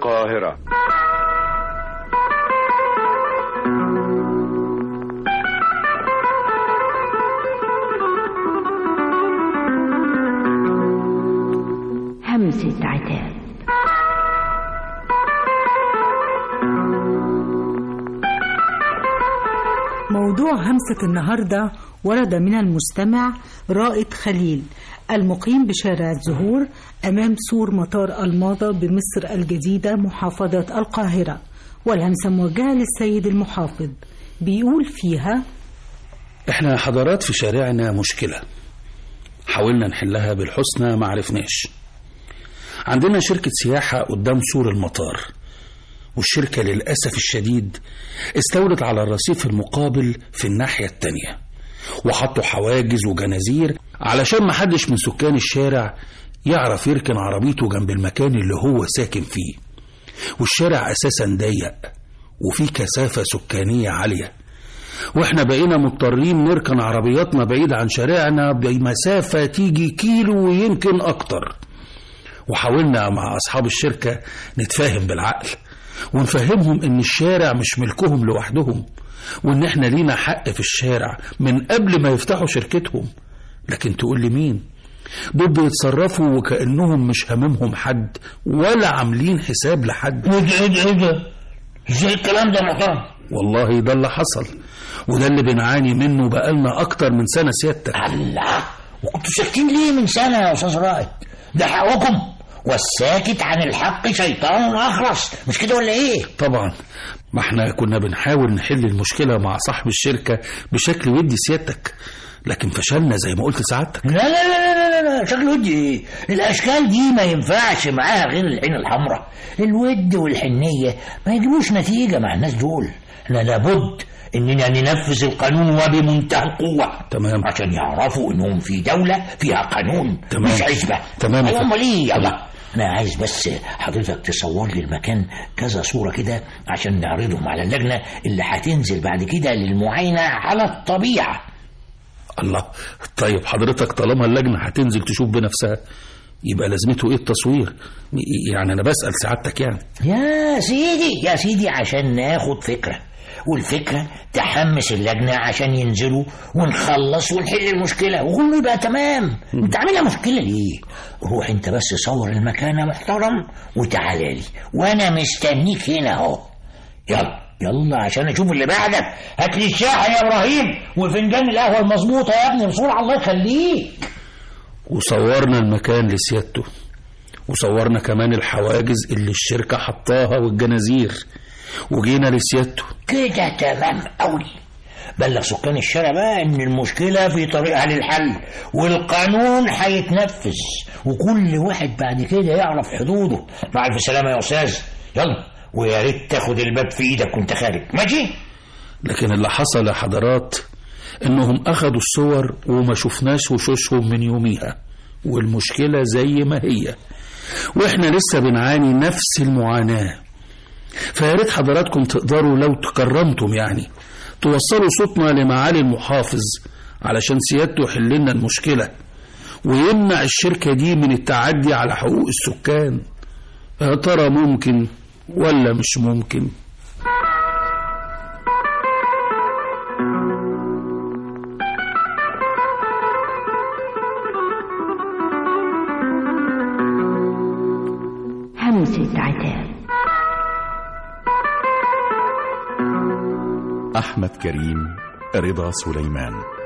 القاهرة همسة عتاب موضوع همسة النهاردة ورد من المستمع رائد خليل المقيم بشارع الزهور أمام سور مطار الماضة بمصر الجديدة محافظة القاهرة والهمسة موجهة للسيد المحافظ بيقول فيها احنا حضارات في شارعنا مشكلة حاولنا نحلها بالحسنى ما عرفناش عندنا شركة سياحة قدام سور المطار والشركة للأسف الشديد استولت على الرصيف المقابل في الناحية التانية وحطوا حواجز وجنازير علشان محدش من سكان الشارع يعرف يركن عربيته جنب المكان اللي هو ساكن فيه والشارع أساسا ضيق وفيه كثافة سكانية عالية واحنا بقينا مضطرين نركن عربياتنا بعيد عن شارعنا بمسافة تيجي كيلو ويمكن أكتر وحاولنا مع أصحاب الشركة نتفاهم بالعقل ونفهمهم إن الشارع مش ملكهم لوحدهم وإن إحنا لينا حق في الشارع من قبل ما يفتحوا شركتهم لكن تقول لي مين دول بيتصرفوا وكأنهم مش هاممهم حد ولا عاملين حساب لحد ايه ده ايه ده ايه ده ازاي الكلام ده يا محترم والله ده اللي حصل وده اللي بنعاني منه بقالنا أكتر من سنة سيادتك الله وكنتوا ساكتين ليه من سنة يا أستاذ رائد ده حقكم والساكت عن الحق شيطان أخرس مش كده ولا إيه طبعا ما احنا كنا بنحاول نحل المشكلة مع صاحب الشركة بشكل ودي سيادتك لكن فشلنا زي ما قلت سعادتك لا لا لا لا لا, لا. شكل ودي إيه الأشكال دي ما ينفعش معاها غير العين الحمراء الود والحنية ما يجيبوش نتيجة مع الناس دول احنا لابد اننا ننفذ القانون وبمنتهى القوة تمام عشان يعرفوا انهم في دولة فيها قانون تمام. مش عزبة تمام يا أيوة، فندم. امال ايه يلا انا عايز بس حضرتك تصور لي المكان كذا صورة كده عشان نعرضهم على اللجنة اللي هتنزل بعد كده للمعاينة على الطبيعة الله طيب حضرتك طالما اللجنة هتنزل تشوف بنفسها يبقى لازمته ايه التصوير يعني انا بسأل سعادتك يعني يا سيدي يا سيدي عشان ناخد فكرة والفكرة تحمس اللجنة عشان ينزلوا ونخلص ونحل المشكلة وكله يبقى تمام انت عاملها مشكلة ليه روح انت بس صور المكان يا محترم وتعالى لي وانا مستنيك هنا اهو يلا يلا عشان اشوف اللي بعدك هات لي الشاحن يا ابراهيم وفنجان القهوه المظبوطه يا ابني بسرعه الله يخليك وصورنا المكان لسيادته وصورنا كمان الحواجز اللي الشركة حطاها والجنازير وجينا لسيادته كده تمام قوي بلغ سكان الشارع بقى ان المشكلة في طريقها للحل والقانون هيتنفذ وكل واحد بعد كده يعرف حدوده مع الف سلامة يا استاذ يلا ويا ريت تاخد الباب في ايدك وانت خارج ماشي لكن اللي حصل يا حضرات انهم اخدوا الصور وما شفناش وشوشهم من يوميها والمشكلة زي ما هي واحنا لسه بنعاني نفس المعاناة فيا ريت حضراتكم تقدروا لو تكرمتم يعني توصلوا صوتنا لمعالي المحافظ علشان سيادته يحل لنا المشكلة ويمنع الشركة دي من التعدي على حقوق السكان يا ترى ممكن ولا مش ممكن همسة عتاب أحمد كريم رضا سليمان